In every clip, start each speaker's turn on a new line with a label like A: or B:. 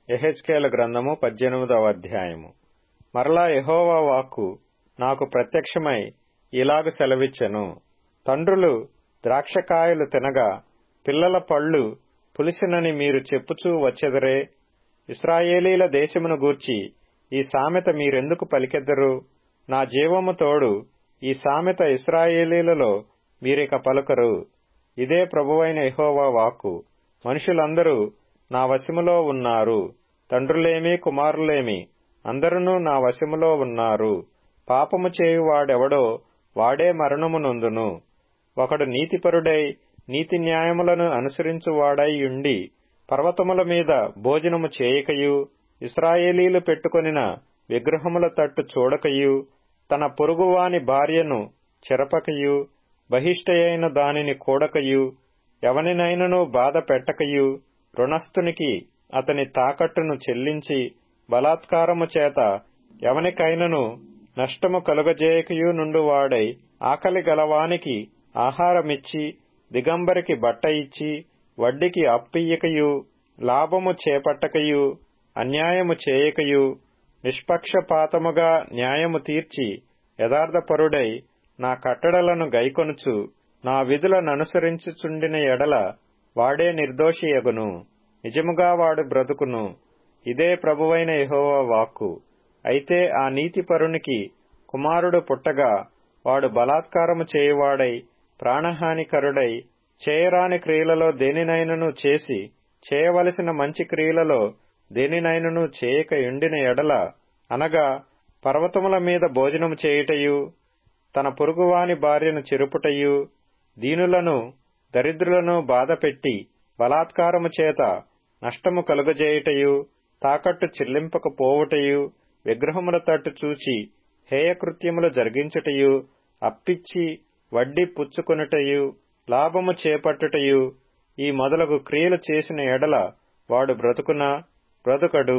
A: ఎహెచ్కేల గ్రంథము పద్దెనిమిదవ అధ్యాయము మరలా యెహోవా వాక్కు నాకు ప్రత్యక్షమై ఇలాగు సెలవిచ్చెను తండ్రులు ద్రాక్షకాయలు తినగా పిల్లల పళ్ళు పులిసినని మీరు చెప్పుచూ వచ్చెదరే ఇస్రాయేలీల దేశమును గూర్చి ఈ సామెత మీరెందుకు పలికెద్దరు నా జీవము తోడు ఈ సామెత ఇస్రాయేలీలలో మీరిక పలుకరు ఇదే ప్రభువైన యెహోవా వాక్కు మనుషులందరూ నా వశములో ఉన్నారు తండ్రులేమి కుమారులేమి అందరునూ నా వశములో ఉన్నారు పాపము చేయువాడెవడో వాడే మరణము నొందును ఒకడు నీతిపరుడై నీతి న్యాయములను అనుసరించువాడై ఉండి పర్వతముల మీద భోజనము చేయకయు ఇస్రాయేలీలు పెట్టుకొనిన విగ్రహముల తట్టు చూడకయు తన పొరుగువాని భార్యను చెరపకయు బహిష్టయైన దానిని కూడకయు ఎవనినైనను బాధ పెట్టకయు రుణస్థునికి అతని తాకట్టును చెల్లించి బలాత్కారము చేత ఎవనికైనను నష్టము కలుగజేయకయు నుండువాడై ఆకలి గలవానికి ఆహారమిచ్చి దిగంబరికి బట్ట ఇచ్చి వడ్డీకి అప్పియ్యకయు లాభము చేపట్టకయు అన్యాయము చేయకయు నిష్పక్షపాతముగా న్యాయము తీర్చి యథార్థపరుడై నా కట్టడలను గైకొనుచు నా విధులననుసరించుచుండిన ఎడల వాడే నిర్దోషియగును నిజముగా వాడు బ్రతుకును ఇదే ప్రభువైన యెహోవా వాక్కు అయితే ఆ నీతిపరునికి కుమారుడు పుట్టగా వాడు బలాత్కారము చేయువాడై ప్రాణహానికరుడై చేయరాని క్రియలలో దేనినైనను చేసి చేయవలసిన మంచి క్రియలలో దేనినైనను చేయక ఎండిన ఎడల అనగా పర్వతముల మీద భోజనము చేయుటయు తన పొరుగువాని భార్యను చెరుపుటయు దీనులను దరిద్రులను బాధపెట్టి బలాత్కారము చేత నష్టము కలుగజేయుటయు తాకట్టు చెల్లింపకపోవుటయు విగ్రహముల తట్టు చూచి హేయకృత్యములు జరిగించుటయు అప్పిచ్చి వడ్డీ పుచ్చుకొనుటయు లాభము చేపట్టుటయు ఈ మొదలగు క్రియలు చేసిన ఎడల వాడు బ్రతుకునా బ్రతుకడు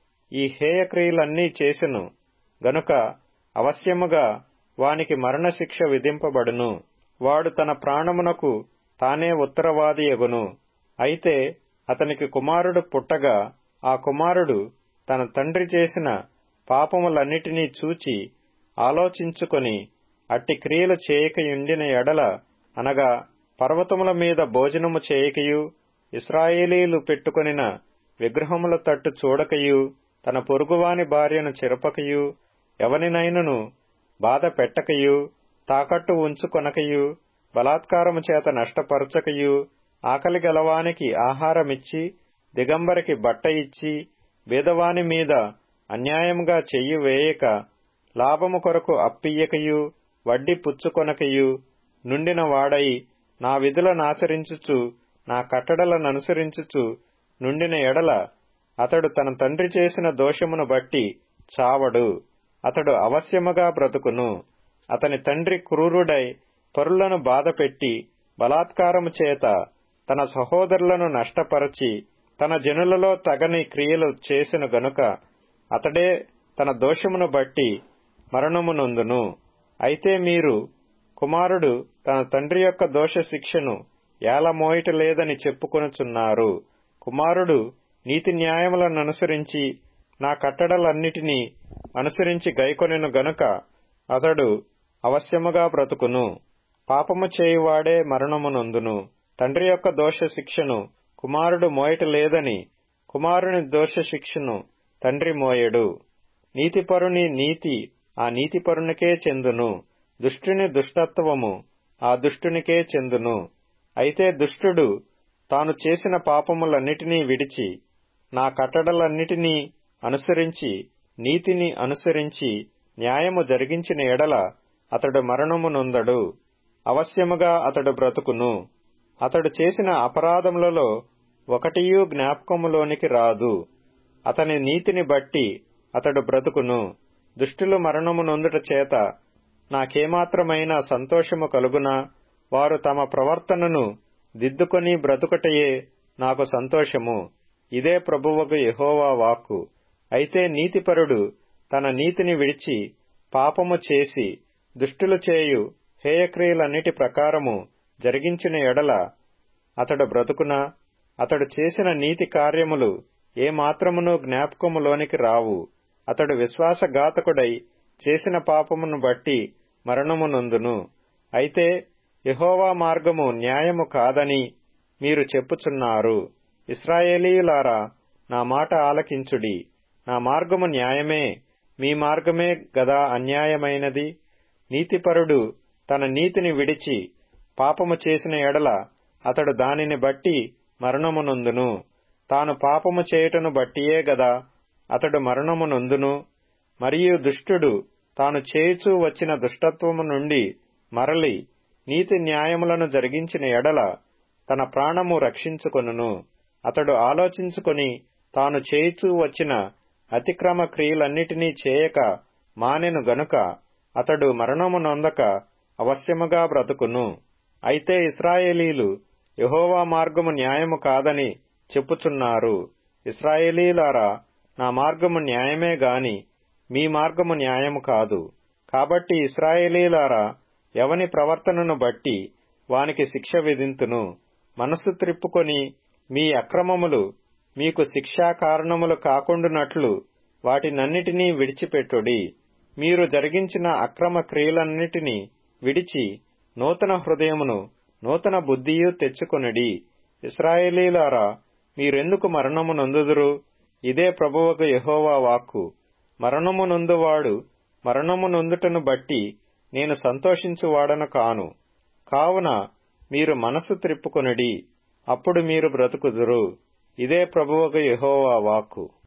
A: ఈ హేయ క్రియలన్నీ చేసెను గనుక అవశ్యముగా వానికి మరణశిక్ష విధింపబడును వాడు తన ప్రాణమునకు తానే ఉత్తరవాది ఎగును అయితే అతనికి కుమారుడు పుట్టగా ఆ కుమారుడు తన తండ్రి చేసిన పాపములన్నిటినీ చూచి ఆలోచించుకొని అట్టి క్రియలు చేయకయుండిన ఎడల అనగా పర్వతముల మీద భోజనము చేయకయు ఇస్రాయేలీలు పెట్టుకొనిన విగ్రహముల తట్టు చూడకయు తన పొరుగువాని భార్యను చెరపకయు ఎవనినైనను బాధ పెట్టకయు తాకట్టు ఉంచుకొనకయు బలాత్కారము చేత నష్టపరచకయు ఆకలి గలవానికి ఆహారమిచ్చి దిగంబరికి బట్ట ఇచ్చి బీదవాని మీద అన్యాయముగా చెయ్యి వేయక లాభము కొరకు అప్పియ్యకయు వడ్డీ పుచ్చుకొనకయు నుండిన వాడై నా విధులనాచరించుచు నా కట్టడలననుసరించుచు నుండిన ఎడల అతడు తన తండ్రి చేసిన దోషమును బట్టి చావడు అతడు అవశ్యముగా బ్రతుకును అతని తండ్రి క్రూరుడై పరులను బాధపెట్టి బలాత్కారము చేత తన సహోదరులను నష్టపరచి తన జనులలో తగని క్రియలు చేసిన గనుక అతడే తన దోషమును బట్టి మరణమునొందును అయితే మీరు కుమారుడు తన తండ్రి యొక్క దోష శిక్షను ఏలమోయట లేదని చెప్పుకొనుచున్నారు కుమారుడు నీతి న్యాయములను అనుసరించి నా కట్టడలన్నిటినీ అనుసరించి గైకొనెను గనుక అతడు అవశ్యముగా బ్రతుకును పాపము చేయువాడే మరణమునొందును తండ్రి యొక్క దోష శిక్షను కుమారుడు మోయట లేదని కుమారుని దోష శిక్షను తండ్రి మోయడు నీతిపరుని నీతి ఆ నీతిపరునికే చెందును దుష్టుని దుష్టత్వము ఆ దుష్టునికే చెందును అయితే దుష్టుడు తాను చేసిన పాపములన్నిటినీ విడిచి నా కట్టడలన్నిటినీ అనుసరించి నీతిని అనుసరించి న్యాయము జరిగించిన ఎడల అతడు మరణము నొందడు అవశ్యముగా అతడు బ్రతుకును అతడు చేసిన అపరాధములలో ఒకటియూ జ్ఞాపకములోనికి రాదు అతని నీతిని బట్టి అతడు బ్రతుకును దుష్టులు మరణము నొందుట చేత నాకేమాత్రమైన సంతోషము కలుగునా వారు తమ ప్రవర్తనను దిద్దుకొని బ్రతుకటయే నాకు సంతోషము ఇదే ప్రభువకు యెహోవా వాక్కు అయితే నీతిపరుడు తన నీతిని విడిచి పాపము చేసి దుష్టులు చేయు హేయక్రియలన్నిటి ప్రకారము జరిగించిన ఎడల అతడు బ్రతుకునా అతడు చేసిన నీతి కార్యములు ఏ మాత్రమును జ్ఞాపకములోనికి రావు అతడు విశ్వాసఘాతకుడై చేసిన పాపమును బట్టి మరణము నొందును అయితే యహోవా మార్గము న్యాయము కాదని మీరు చెప్పుచున్నారు ఇస్రాయేలీయులారా నా మాట ఆలకించుడి నా మార్గము న్యాయమే మీ మార్గమే గదా అన్యాయమైనది నీతిపరుడు తన నీతిని విడిచి పాపము చేసిన ఎడల అతడు దానిని బట్టి మరణము నొందును తాను పాపము చేయుటను బట్టియే గదా అతడు మరణము నొందును మరియు దుష్టుడు తాను చేయుచూ వచ్చిన దుష్టత్వము నుండి మరలి నీతి న్యాయములను జరిగించిన ఎడల తన ప్రాణము రక్షించుకొనును అతడు ఆలోచించుకొని తాను చేయుచూ వచ్చిన అతిక్రమ క్రియలన్నిటినీ చేయక మానెను గనుక అతడు మరణము నొందక అవశ్యముగా బ్రతుకును అయితే ఇస్రాయేలీలు యహోవా మార్గము న్యాయము కాదని చెప్పుచున్నారు ఇస్రాయేలీలారా నా మార్గము న్యాయమే గాని మీ మార్గము న్యాయము కాదు కాబట్టి ఇస్రాయేలీలారా ఎవని ప్రవర్తనను బట్టి వానికి శిక్ష విధింతును మనస్సు త్రిప్పుకొని మీ అక్రమములు మీకు శిక్షా కారణములు కాకుండునట్లు వాటినన్నిటినీ విడిచిపెట్టుడి మీరు జరిగించిన అక్రమ క్రియలన్నిటినీ విడిచి నూతన హృదయమును నూతన బుద్ధియు తెచ్చుకొనుడి ఇస్రాయేలీలారా మీరెందుకు మరణము నొందుదురు ఇదే ప్రభువకు యహోవా వాక్కు మరణము నొందువాడు మరణము నొందుటను బట్టి నేను సంతోషించువాడను కాను కావున మీరు మనస్సు త్రిప్పుకొనుడి అప్పుడు మీరు బ్రతుకుదురు ఇదే ప్రభువకు యహోవా వాక్కు